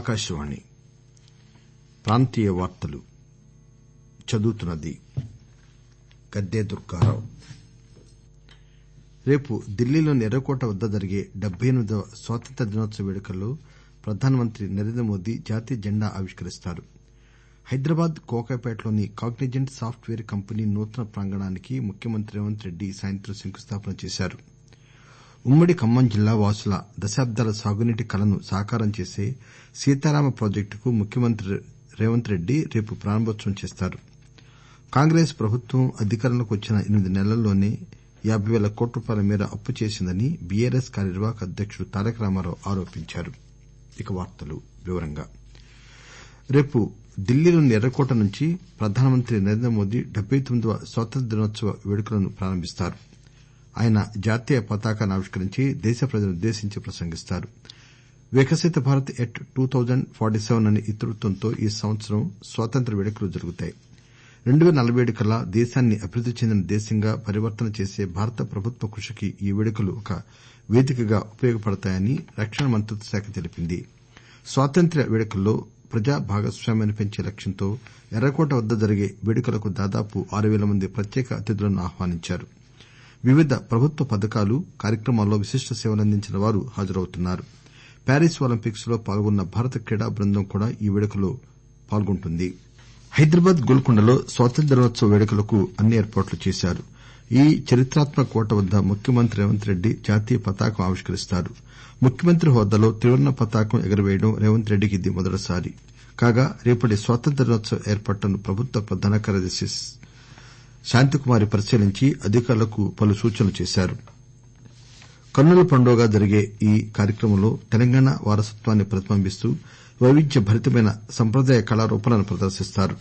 ఆకాశవాణి ప్రాంతీయ వార్తలు చదువుతున్నది గద్దె దుర్గారావు రేపు ఢిల్లీలోని ఎర్రకోట వద్ద జరిగే డెబ్బై ఎనిమిదవ స్వాతంత్ర్య దినోత్సవ వేడుకల్లో ప్రధానమంత్రి నరేంద్ర మోదీ జాతీయ జెండా ఆవిష్కరిస్తారు హైదరాబాద్ కోకాపేటలోని కాగ్నిజెంట్ సాప్ట్ పేర్ కంపెనీ నూతన ప్రాంగణానికి ముఖ్యమంత్రి రేవంత్ రెడ్డి ఈ సాయంత్రం శంకుస్థాపన చేశారు ఉమ్మడి ఖమ్మం జిల్లా వాసుల దశాబ్దాల సాగునీటి కలను సాకారం చేసే సీతారామ ప్రాజెక్టుకు ముఖ్యమంత్రి రేవంత్ రెడ్డి రేపు ప్రారంభోత్సవం చేస్తారు కాంగ్రెస్ ప్రభుత్వం అధికారంలోకి వచ్చిన ఎనిమిది నెలల్లోనే యాబై పేల కోట్ల రూపాయల మేర అప్పు చేసిందని బీఆర్ఎస్ కార్యనిర్వాహక అధ్యకుడు తారక రామారావు ఆరోపించారు రేపు ఢిల్లీలోని ఎర్రకోట నుంచి ప్రధానమంత్రి నరేంద్ర మోదీ డెబ్బై తొమ్మిదవ స్వాతంత్ర్య దినోత్సవ వేడుకలను ప్రారంభిస్తారు ఆయన జాతీయ పతాకాన్ని ఆవిష్కరించి దేశ ప్రజలనుద్దేశించి ప్రసంగిస్తారు Viksit Bharat at two thousand forty seven అనే ఇతివృత్తంతో ఈ సంవత్సరం స్వాతంత్ర్య వేడుకలు జరుగుతాయి రెండు పేల నలబై ఏడు కల్లా దేశాన్ని అభివృద్ది చెందిన దేశంగా పరివర్తన చేసే భారత ప్రభుత్వ కృషికి ఈ వేడుకలు ఒక వేదికగా ఉపయోగపడతాయని రక్షణ మంత్రిత్వ శాఖ తెలిపింది స్వాతంత్ర్య వేడుకల్లో ప్రజా భాగస్వామ్యాన్ని పెంచే లక్ష్యంతో ఎర్రకోట వద్ద జరిగే వేడుకలకు దాదాపు ఆరు పేల మంది ప్రత్యేక అతిథులను ఆహ్వానించారు వివిధ ప్రభుత్వ పథకాలు కార్యక్రమాల్లో విశిష్ట సేవలందించిన వారు హాజరవుతున్నారు ప్యారిస్ ఒలింపిక్స్ లో పాల్గొన్న భారత క్రీడా బృందం కూడా ఈ వేడుకల్లో పాల్గొంటుంది హైదరాబాద్ గోల్కొండలో స్వాతంత్ర్య దినోత్సవ వేడుకలకు అన్ని ఏర్పాట్లు చేశారు ఈ చరిత్రాత్మక కోట వద్ద ముఖ్యమంత్రి రేవంత్ రెడ్డి జాతీయ పతాకం ఆవిష్కరిస్తారు ముఖ్యమంత్రి హోదాలో త్రివర్ణ పతాకం ఎగురవేయడం రేవంత్ రెడ్డికి ఇది మొదటిసారి కాగా రేపటి స్వాతంత్ర్య దినోత్సవ ఏర్పాట్లను ప్రభుత్వ ప్రధాన కార్యదర్శి శాంతికుమారి పరిశీలించి అధికారులకు పలు సూచనలు చేశారు కన్నుల పండువగా జరిగే ఈ కార్యక్రమంలో తెలంగాణ వారసత్వాన్ని ప్రతిబింబిస్తూ వైవిధ్య భరితమైన సంప్రదాయ కళారూపాలను ప్రదర్శిస్తారు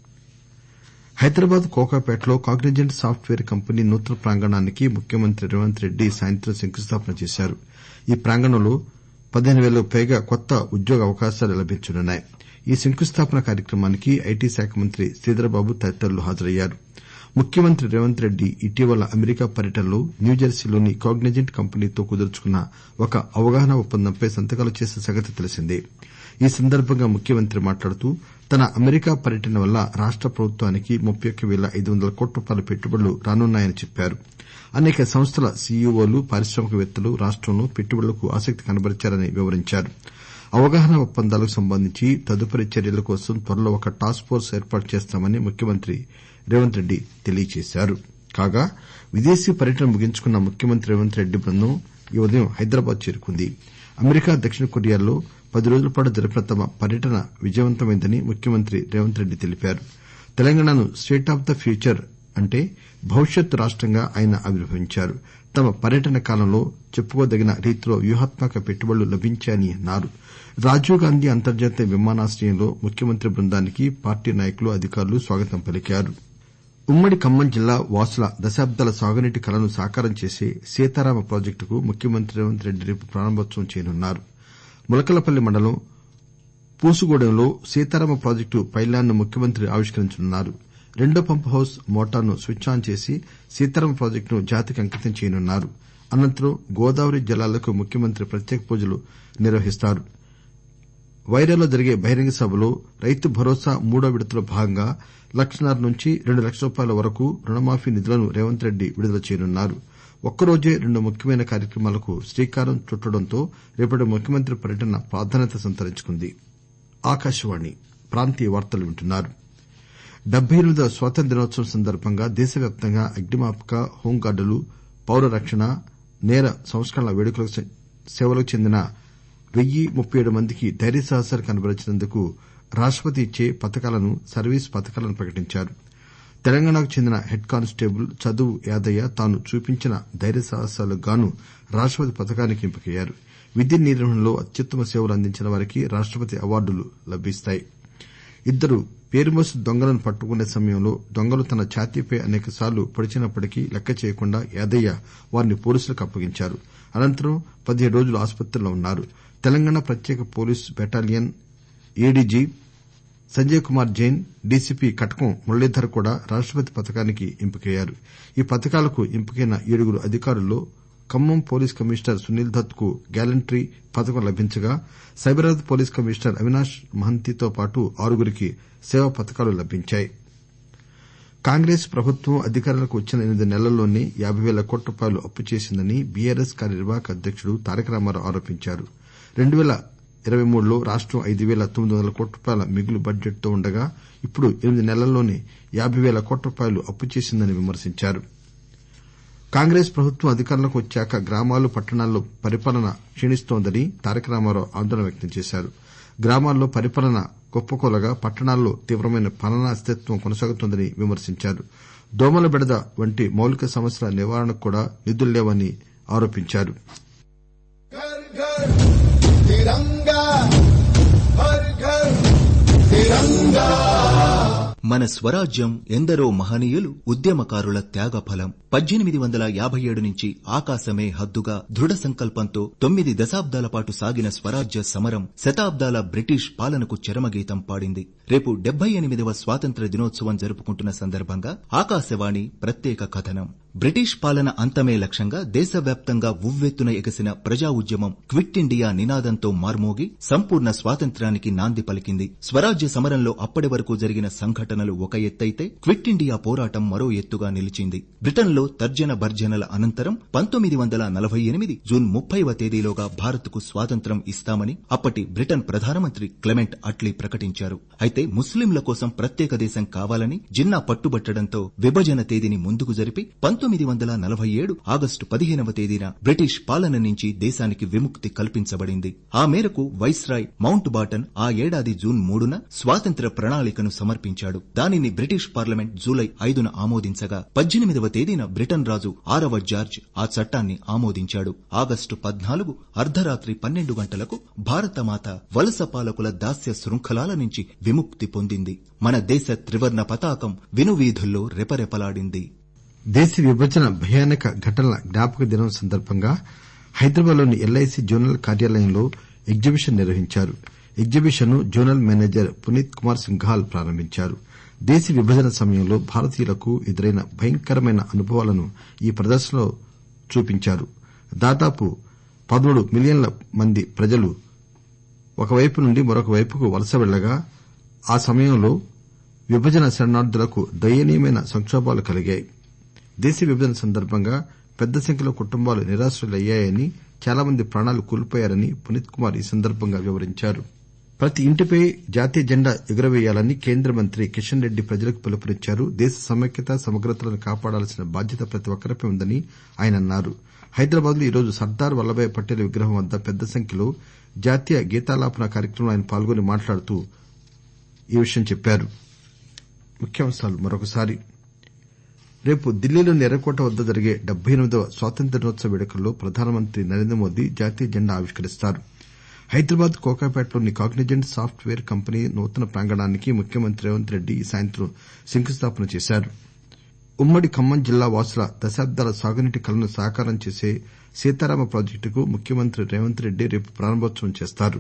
హైదరాబాద్ కోకాపేటలో కాగ్నిజెంట్ సాప్ట్ పేర్ కంపెనీ నూతన ప్రాంగణానికి ముఖ్యమంత్రి రేవంత్ రెడ్డి ఈ సాయంత్రం శంకుస్థాపన చేశారు ఈ ప్రాంగణంలో పదిహేను పేలకు పైగా కొత్త ఉద్యోగ అవకాశాలు లభించనున్నాయి ఈ శంకుస్థాపన కార్యక్రమానికి ఐటీ శాఖ మంత్రి శ్రీధర్బాబు తదితరులు హాజరయ్యారు ముఖ్యమంత్రి రేవంత్ రెడ్డి ఇటీవల అమెరికా పర్యటనలో న్యూజెర్సీలోని కాగ్నిజెంట్ కంపెనీతో కుదుర్చుకున్న ఒక అవగాహన ఒప్పందంపై సంతకాలు చేసిన సంగతి తెలిసిందే ఈ సందర్బంగా ముఖ్యమంత్రి మాట్లాడుతూ తన అమెరికా పర్యటన వల్ల రాష్ట ప్రభుత్వానికి ముప్పై ఒక్క పేల ఐదు వందల కోట్ల రూపాయల పెట్టుబడులు రానున్నాయని చెప్పారు అనేక సంస్థల సీఈవోలు పారిశ్రామికవేత్తలు రాష్టంలో పెట్టుబడులకు ఆసక్తి కనబరిచారని వివరించారు అవగాహన ఒప్పందాలకు సంబంధించి తదుపరి చర్యల కోసం త్వరలో ఒక టాస్క్ ఫోర్స్ ఏర్పాటు చేస్తామని ముఖ్యమంత్రి రేవంత్ రెడ్డి తెలియజేశారు కాగా విదేశీ పర్యటన ముగించుకున్న ముఖ్యమంత్రి రేవంత్ రెడ్డి బృందం ఈ ఉదయం హైదరాబాద్ చేరుకుంది అమెరికా దక్షిణ కొరియాల్లో పది రోజుల పాటు జరిపిన తమ పర్యటన విజయవంతమైందని ముఖ్యమంత్రి రేవంత్ రెడ్డి తెలిపారు తెలంగాణను స్టేట్ ఆఫ్ ద ఫ్యూచర్ అంటే భవిష్యత్తు రాష్టంగా ఆయన ఆవిర్భవించారు తమ పర్యటన కాలంలో చెప్పుకోదగిన రీతిలో వ్యూహాత్మక పెట్టుబడులు లభించాయని అన్నారు రాజీవ్ గాంధీ అంతర్జాతీయ విమానాశ్రయంలో ముఖ్యమంత్రి బృందానికి పార్టీ నాయకులు అధికారులు స్వాగతం పలికారు ఉమ్మడి ఖమ్మం జిల్లా వాసుల దశాబ్దాల సాగునీటి కలను సాకారం చేసే సీతారామ ప్రాజెక్టుకు ముఖ్యమంత్రి రేవంత్ రెడ్డి రేపు ప్రారంభోత్సవం చేయనున్నారు ములకలపల్లి మండలం పూసుగూడెంలో సీతారామ ప్రాజెక్టు పైలాన్ ను ముఖ్యమంత్రి ఆవిష్కరించనున్నారు రెండో పంప్ హౌస్ మోటార్ను స్విచ్ ఆన్ చేసి సీతారామ ప్రాజెక్టును జాతికి అంకితం చేయనున్నారు అనంతరం గోదావరి జలాలకు ముఖ్యమంత్రి ప్రత్యేక పూజలు నిర్వహిస్తారు వైరాలో జరిగే బహిరంగ సభలో రైతు భరోసా మూడో విడతలో భాగంగా లక్షన్నర నుంచి రెండు లక్షల రూపాయల వరకు రుణమాఫీ నిధులను రేవంత్ రెడ్డి విడుదల చేయనున్నారు ఒక్కరోజే రెండు ముఖ్యమైన కార్యక్రమాలకు శ్రీకారం చుట్టడంతో రేపటి ముఖ్యమంత్రి పర్యటన ప్రాధాన్యత సంతరించుకుంది డెబ్బై ఎనిమిదవ స్వాతంత్ర్య దినోత్సవం సందర్భంగా దేశవ్యాప్తంగా అగ్నిమాపక హోంగార్డులు పౌర రక్షణ నేర సంస్కరణల సేవలకు చెందిన వెయ్యి ముప్పై ఏడు మందికి ధైర్య సాహసాలు కనబరిచినందుకు రాష్టపతి ఇచ్చే పతకాలను సర్వీస్ పతకాలను ప్రకటించారు తెలంగాణకు చెందిన హెడ్ కానిస్టేబుల్ చదువు యాదయ్య తాను చూపించిన ధైర్య సాహసాలకు గాను రాష్టపతి పతకానికి ఎంపికయ్యారు విధి నిర్వహణలో అత్యుత్తమ సేవలు అందించిన వారికి రాష్టపతి అవార్డులు లభిస్తాయి ఇద్దరు పేరుమోసిన దొంగలను పట్టుకునే సమయంలో దొంగలు తన ఛాతీపై అనేకసార్లు పొడిచినప్పటికీ లెక్కచేయకుండా యాదయ్య వారిని పోలీసులకు అప్పగించారు అనంతరం పదిహేడు రోజులు ఆసుపత్రిలో ఉన్నారు తెలంగాణ ప్రత్యేక police battalion ADG Sanjay Kumar Jain DCP Katakam Muralidhar కూడా రాష్టపతి పతకానికి ఎంపికయ్యారు ఈ పతకాలకు ఎంపికైన ఏడుగురు అధికారుల్లో ఖమ్మం పోలీస్ కమిషనర్ సునీల్ దత్ కు గ్యాలంట్రీ పతకం లభించగా సైబరాబాద్ పోలీస్ కమిషనర్ అవినాష్ మహంతితో పాటు ఆరుగురికి సేవా పతకాలు లభించాయి కాంగ్రెస్ ప్రభుత్వం అధికారంలోకి వచ్చిన ఎనిమిది నెలల్లోనే యాబై పేల కోట్ల రూపాయలు అప్పు చేసిందని బీఆర్ఎస్ కార్యనిర్వాహక అధ్యకుడు తారక రామారావు ఆరోపించారు రెండు పేల ఇరవై మూడులో రాష్టం ఐదు పేల తొమ్మిది వందల కోట్ల రూపాయల మిగులు బడ్జెట్ తో ఉండగా ఇప్పుడు ఎనిమిది నెలల్లోనే యాబై పేల కోట్ల రూపాయలు అప్పు చేసిందని విమర్శించారు కాంగ్రెస్ ప్రభుత్వం అధికారంలోకి వచ్చాక గ్రామాలు పట్టణాల్లో పరిపాలన క్షీణిస్తోందని తారక రామారావు ఆందోళన వ్యక్తం చేశారు గ్రామాల్లో పరిపాలన కుప్పకూలగా పట్టణాల్లో తీవ్రమైన పాలనా అస్థిరత్వం కొనసాగుతోందని విమర్శించారు దోమల బెడద వంటి మౌలిక సమస్యల నివారణకు కూడా నిధులు లేవని ఆరోపించారు घर घर तिरंगा हर घर तिरंगा మన స్వరాజ్యం ఎందరో మహనీయులు ఉద్యమకారుల త్యాగఫలం పద్దెనిమిది వందల యాభై ఏడు నుంచి ఆకాశమే హద్దుగా దృఢ సంకల్పంతో తొమ్మిది దశాబ్దాల పాటు సాగిన స్వరాజ్య సమరం శతాబ్దాల బ్రిటిష్ పాలనకు చరమగీతం పాడింది రేపు డెబ్బై ఎనిమిదవ స్వాతంత్ర దినోత్సవం జరుపుకుంటున్న సందర్భంగా ఆకాశవాణి ప్రత్యేక కథనం బ్రిటిష్ పాలన అంతమే లక్ష్యంగా దేశవ్యాప్తంగా ఉవ్వెత్తున ఎగసిన ప్రజా ఉద్యమం క్విట్ ఇండియా నినాదంతో మార్మోగి సంపూర్ణ స్వాతంత్ర్యానికి నాంది పలికింది స్వరాజ్య సమరంలో అప్పటి వరకు జరిగిన సంఘటనలు ఒక ఎత్తైతే క్విట్ ఇండియా పోరాటం మరో ఎత్తుగా నిలిచింది బ్రిటన్లో తర్జన భర్జనల అనంతరం పంతొమ్మిది వందల నలభై ఎనిమిది జూన్ ముప్పైవ తేదీలోగా భారత్కు స్వాతంత్ర్యం ఇస్తామని అప్పటి బ్రిటన్ ప్రధానమంత్రి క్లెమెంట్ అట్లీ ప్రకటించారు అయితే ముస్లింల కోసం ప్రత్యేక దేశం కావాలని జిన్నా పట్టుబట్టడంతో విభజన తేదీని ముందుకు జరిపి పంతొమ్మిది వందల నలభై ఏడు ఆగస్టు పదిహేనవ తేదీన బ్రిటిష్ పాలన నుంచి దేశానికి విముక్తి కల్పించబడింది ఆ మేరకు వైస్రాయ్ మౌంట్ బాటన్ ఆ ఏడాది జూన్ మూడున స్వాతంత్ర్య ప్రణాళికను సమర్పించాడు దానిని బ్రిటిష్ పార్లమెంట్ జూలై ఐదున ఆమోదించగా పద్దెనిమిదవ తేదీన బ్రిటన్ రాజు ఆరవ జార్జ్ ఆ చట్టాన్ని ఆమోదించాడు ఆగస్టు పద్నాలుగు అర్ధరాత్రి పన్నెండు గంటలకు భారతమాత వలస పాలకుల దాస్య శృంఖలాల నుంచి విముక్తి పొందింది మన దేశ త్రివర్ణ పతాకం వినువీధుల్లో రెపరెపలాడింది దేశ విభజన భయానక ఘటనల జ్ఞాపక దినం సందర్భంగా హైదరాబాద్ లోని ఎల్ఐసి జోనల్ కార్యాలయంలో ఎగ్జిబిషన్ నిర్వహించారు ఎగ్జిబిషన్ ను జోనల్ మేనేజర్ పునీత్ కుమార్ సింఘాల్ ప్రారంభించారు దేశ విభజన సమయంలో భారతీయులకు ఎదురైన భయంకరమైన అనుభవాలను ఈ ప్రదర్శనలో చూపించారు దాదాపు పదమూడు మిలియన్ల మంది ప్రజలు ఒక వైపు నుండి మరొక వైపుకు వలస వెళ్లగా ఆ సమయంలో విభజన శరణార్థులకు దయనీయమైన సంకోభాలు కలిగాయి దేశ విభజన సందర్భంగా పెద్ద సంఖ్యలో కుటుంబాలు నిరాశ్రయులయ్యాయని చాలా మంది ప్రాణాలు కోల్పోయారని పునీత్ కుమార్ ఈ సందర్భంగా వివరించారు ప్రతి ఇంటిపై జాతీయ జెండా ఎగురవేయాలని కేంద్ర మంత్రి కిషన్ రెడ్డి ప్రజలకు పిలుపునిచ్చారు దేశ సమైక్యత సమగ్రతలను కాపాడాల్సిన బాధ్యత ప్రతి ఒక్కరిపై ఉందని ఆయన అన్నారు హైదరాబాద్ లో ఈరోజు సర్దార్ వల్లభాయ్ పటేల్ విగ్రహం వద్ద పెద్ద సంఖ్యలో జాతీయ గీతాలాపన కార్యక్రమంలో ఆయన పాల్గొని మాట్లాడుతూ ఈ విషయం చెప్పారు రేపు ఢిల్లీలోని ఎర్రకోట వద్ద జరిగే డెబ్బై ఎనిమిదవ స్వాతంత్ర్య దినోత్సవ వేడుకల్లో ప్రధానమంత్రి నరేంద్ర మోదీ జాతీయ జెండా ఆవిష్కరిస్తారు హైదరాబాద్ కోకాపేటలోని కాగ్నిజెంట్ సాఫ్ట్ వేర్ కంపెనీ నూతన ప్రాంగణానికి ముఖ్యమంత్రి రేవంత్ రెడ్డి ఈ సాయంత్రం శంకుస్థాపన చేశారు ఉమ్మడి ఖమ్మం జిల్లా వాసుల దశాబ్దాల సాగునీటి కలను సాకారం చేసే సీతారామ ప్రాజెక్టుకు ముఖ్యమంత్రి రేవంత్ రెడ్డి రేపు ప్రారంభోత్సవం చేస్తారు